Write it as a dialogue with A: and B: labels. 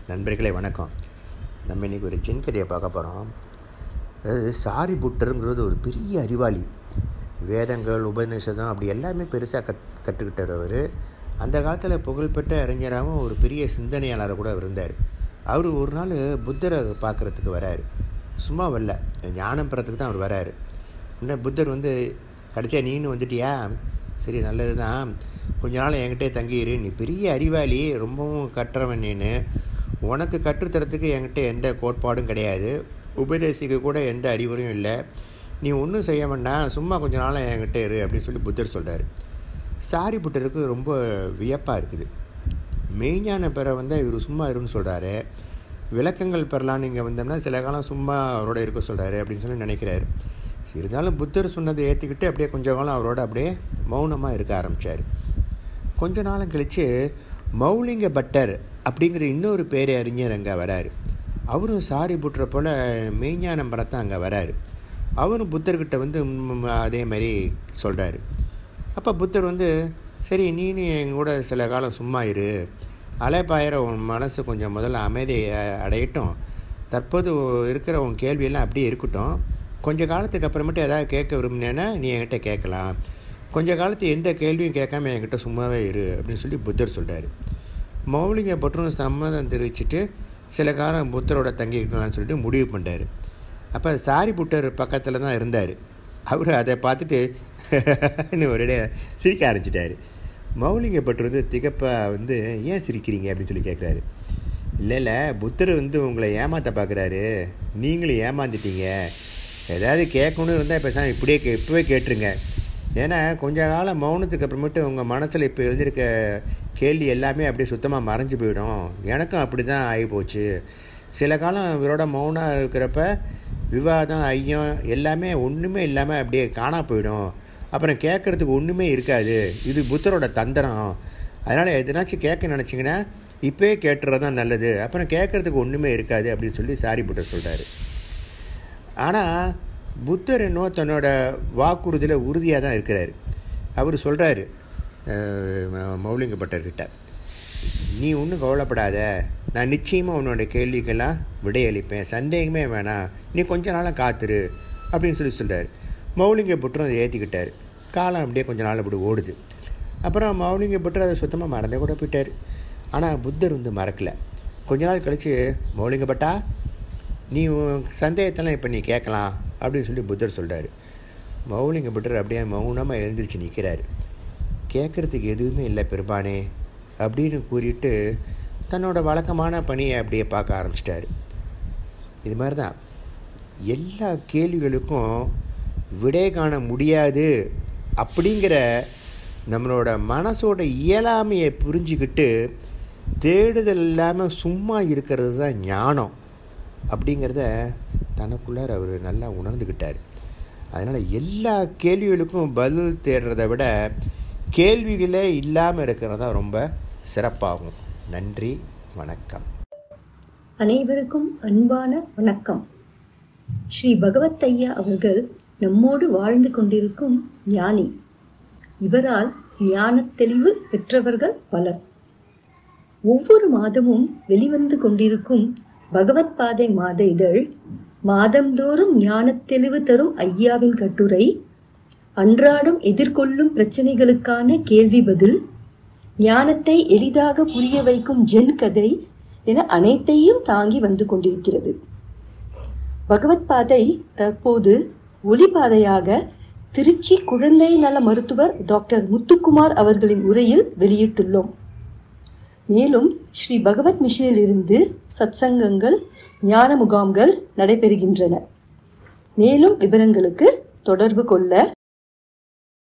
A: நண்பர்களே வணக்கம் நம்ம இன்றைக்கி ஒரு ஜென் கதையை பார்க்க போகிறோம் அதாவது சாரி புட்டருங்கிறது ஒரு பெரிய அறிவாளி வேதங்கள் உபநிஷதம் அப்படி எல்லாமே பெருசாக கத் கற்றுக்கிட்டார் அவர் அந்த காலத்தில் புகழ்பெற்ற அறிஞராகவும் ஒரு பெரிய சிந்தனையாளர் கூட இருந்தார் அவர் ஒரு நாள் புத்தரை பார்க்குறதுக்கு வராரு சும்மா வரல ஞானம் பெறத்துக்கு தான் அவர் வராரு இன்னும் புத்தர் வந்து கடைசியாக நீனு வந்துட்டியா சரி நல்லது தான் கொஞ்ச நாள் என்கிட்டே தங்கியிரு நீ பெரிய அறிவாளி ரொம்பவும் கட்டுறவன் நீனு உனக்கு கற்றுத்தரத்துக்கு என்கிட்ட எந்த கோட்பாடும் கிடையாது உபதேசிக்க கூட எந்த அறிவுரையும் இல்லை நீ ஒன்றும் செய்ய வேண்டாம் சும்மா கொஞ்ச நாள் என்கிட்ட இரு அப்படின்னு சொல்லி புத்தர் சொல்கிறார் சாரி புத்தருக்கு ரொம்ப வியப்பாக இருக்குது மெய்ஞான பெற வந்து இவர் சும்மா இருன்னு சொல்கிறாரு விளக்கங்கள் பெறலான்னு இங்கே வந்தோம்னா சில காலம் சும்மா அவரோட இருக்க சொல்கிறாரு அப்படின்னு சொல்லி நினைக்கிறாரு இருந்தாலும் புத்தர் சொன்னதை ஏற்றுக்கிட்டு அப்படியே கொஞ்ச காலம் அவரோட அப்படியே மௌனமாக இருக்க ஆரம்பித்தார் கொஞ்ச நாளும் கழித்து மௌலிங்க பட்டர் அப்படிங்கிற இன்னொரு பேரை அறிஞர் அங்கே வராரு அவரும் சாரி புட்டுற போல் மெய்ஞானம் பரத்தான் அங்கே வராரு அவரும் புத்தர்கிட்ட வந்து ம், அதே மாதிரி சொல்கிறாரு அப்போ புத்தர் வந்து சரி நீனு என் கூட சில காலம் சும்மா இரு அலைப்பாயிர உன் மனசு கொஞ்சம் முதல்ல அமைதி அ- அடையட்டும் தற்போது இருக்கிற உன் கேள்வியெல்லாம் அப்படியே இருக்கட்டும் கொஞ்ச காலத்துக்கு அப்புறமேட்டு ஏதாவது கேட்க விரும்பினேன்னா நீ என்கிட்ட கேட்கலாம் கொஞ்ச காலத்து எந்த கேள்வியும் கேட்காம என்கிட்ட சும்மாவே இரு அப்படின்னு சொல்லி புத்தர் சொல்கிறாரு மௌலிங்க பற்றும் சம்மதம் தெரிவிச்சுட்டு சில காலம் புத்தரோட தங்கிக்கலாம்னு சொல்லிட்டு முடிவு பண்ணிட்டாரு அப்போ சாரி புட்டர் பக்கத்தில் தான் இருந்தார் அவர் அதை பார்த்துட்டு இன்னும் ஒரே சிரிக்க ஆரம்பிச்சிட்டாரு மௌலிங்க பட்டர் வந்து திகப்பாக வந்து ஏன் சிரிக்கிறீங்க அப்படின்னு சொல்லி கேட்குறாரு இல்லை இல்லை புத்தர் வந்து உங்களை ஏமாற்ற பார்க்குறாரு நீங்களும் ஏமாந்துட்டீங்க ஏதாவது கேட்கணும்னு இருந்தால் இப்போ இப்படியே கே இப்போவே கேட்டுருங்க ஏன்னா கொஞ்ச காலம் மௌனத்துக்கு அப்புறமேட்டு உங்கள் மனசில் இப்போ எழுந்திருக்க கேள்வி எல்லாமே அப்படியே சுத்தமாக மறைஞ்சு போயிடும் எனக்கும் அப்படி தான் ஆகி போச்சு சில காலம் இவரோட மௌனம் இருக்கிறப்ப விவாதம் ஐயம் எல்லாமே ஒன்றுமே இல்லாமல் அப்படியே காணா போயிடும் அப்புறம் கேட்குறதுக்கு ஒன்றுமே இருக்காது இது புத்தரோட தந்திரம் அதனால் எதனாச்சும் கேட்க நினச்சிங்கன்னா இப்போயே கேட்டுறது தான் நல்லது அப்புறம் கேட்குறதுக்கு ஒன்றுமே இருக்காது அப்படின்னு சொல்லி சாரி புட்டர் சொல்கிறாரு ஆனால் புத்தர் என்னவோ தன்னோட வாக்குறுதியில் உறுதியாக தான் இருக்கிறாரு அவர் சொல்கிறாரு மௌலிங்க பட்டர்கிட்ட நீ ஒன்றும் கவலைப்படாத நான் நிச்சயமாக உன்னோட கேள்விக்கெல்லாம் விடையளிப்பேன் சந்தேகமே வேணாம் நீ கொஞ்ச நாளாக காத்துரு அப்படின்னு சொல்லி சொல்கிறார் மௌலிங்க புட்டரும் அதை ஏற்றிக்கிட்டார் காலம் அப்படியே கொஞ்ச நாள் அப்படி ஓடுது அப்புறம் மௌலிங்க புட்டர் அதை சுத்தமாக மறந்தே கூட போயிட்டார் ஆனால் புத்தர் வந்து மறக்கலை கொஞ்ச நாள் கழித்து மௌலிங்க பட்டா நீ உன் சந்தேகத்தெல்லாம் இப்போ நீ கேட்கலாம் அப்படின்னு சொல்லி புத்தர் சொல்கிறாரு மௌலிங்க புத்தர் அப்படியே மௌனமாக எழுந்திரிச்சு நிற்கிறாரு கேட்குறதுக்கு எதுவுமே இல்லை பெருமானே அப்படின்னு கூறிட்டு தன்னோட வழக்கமான பணியை அப்படியே பார்க்க ஆரம்பிச்சிட்டாரு இது மாதிரி தான் எல்லா கேள்விகளுக்கும் விடை காண முடியாது அப்படிங்கிற நம்மளோட மனசோட இயலாமையை புரிஞ்சுக்கிட்டு தேடுதல் இல்லாமல் சும்மா இருக்கிறது தான் ஞானம் அப்படிங்கிறத தனக்குள்ளார அவர் நல்லா உணர்ந்துக்கிட்டார் அதனால் எல்லா கேள்விகளுக்கும் பதில் தேடுறதை விட கேள்விகளே இல்லாமல் இருக்கிறது தான் ரொம்ப சிறப்பாகும் நன்றி வணக்கம்
B: அனைவருக்கும் அன்பான வணக்கம் ஸ்ரீ பகவத் ஐயா அவர்கள் நம்மோடு வாழ்ந்து கொண்டிருக்கும் ஞானி இவரால் ஞானத் தெளிவு பெற்றவர்கள் பலர் ஒவ்வொரு மாதமும் வெளிவந்து கொண்டிருக்கும் பகவத் பாதை மாத இதழ் மாதந்தோறும் ஞானத் தெளிவு தரும் ஐயாவின் கட்டுரை அன்றாடம் எதிர்கொள்ளும் பிரச்சனைகளுக்கான கேள்வி பதில் ஞானத்தை எளிதாக புரிய வைக்கும் ஜென் கதை என அனைத்தையும் தாங்கி வந்து கொண்டிருக்கிறது பகவத் பாதை தற்போது ஒளிபாதையாக திருச்சி குழந்தை நல மருத்துவர் டாக்டர் முத்துக்குமார் அவர்களின் உரையில் வெளியிட்டுள்ளோம் மேலும் ஸ்ரீ பகவத் மிஷனில் இருந்து சத்சங்கங்கள் ஞான முகாம்கள் நடைபெறுகின்றன மேலும் விவரங்களுக்கு தொடர்பு கொள்ள